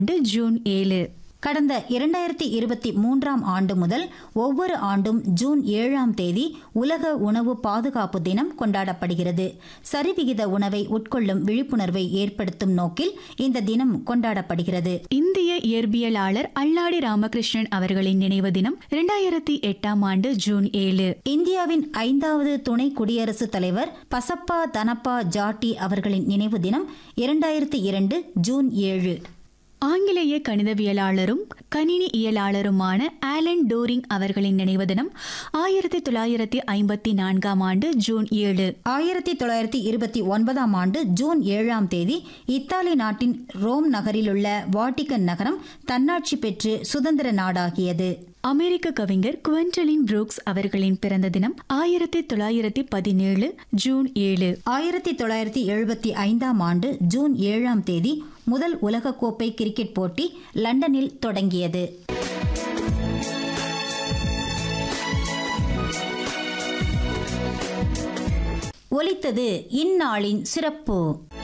ஆண்டு ஜூன் ஏழு கடந்த இரண்டாயிரத்தி இருபத்தி மூன்றாம் ஆண்டு முதல் ஒவ்வொரு ஆண்டும் ஜூன் ஏழாம் தேதி உலக உணவு பாதுகாப்பு தினம் கொண்டாடப்படுகிறது சரிவிகித உணவை உட்கொள்ளும் விழிப்புணர்வை ஏற்படுத்தும் நோக்கில் இந்த தினம் கொண்டாடப்படுகிறது இந்திய இயற்பியலாளர் அல்லாடி ராமகிருஷ்ணன் அவர்களின் நினைவு தினம் இரண்டாயிரத்தி எட்டாம் ஆண்டு ஜூன் ஏழு இந்தியாவின் ஐந்தாவது துணை குடியரசுத் தலைவர் பசப்பா தனப்பா ஜாட்டி அவர்களின் நினைவு தினம் இரண்டாயிரத்தி இரண்டு ஜூன் ஏழு ஆங்கிலேய கணிதவியலாளரும் கணினி இயலாளருமான ஆலன் டோரிங் அவர்களின் நினைவு தினம் ஆயிரத்தி தொள்ளாயிரத்தி ஐம்பத்தி நான்காம் ஆண்டு ஜூன் ஏழு ஆயிரத்தி தொள்ளாயிரத்தி இருபத்தி ஒன்பதாம் ஆண்டு ஜூன் ஏழாம் தேதி இத்தாலி நாட்டின் ரோம் நகரிலுள்ள வாட்டிகன் நகரம் தன்னாட்சி பெற்று சுதந்திர நாடாகியது அமெரிக்க கவிஞர் குவென்டலின் புரூக்ஸ் அவர்களின் பிறந்த தினம் ஆயிரத்தி தொள்ளாயிரத்தி பதினேழு ஜூன் ஏழு ஆயிரத்தி தொள்ளாயிரத்தி எழுபத்தி ஐந்தாம் ஆண்டு ஜூன் ஏழாம் தேதி முதல் உலகக்கோப்பை கிரிக்கெட் போட்டி லண்டனில் தொடங்கியது ஒலித்தது இந்நாளின் சிறப்பு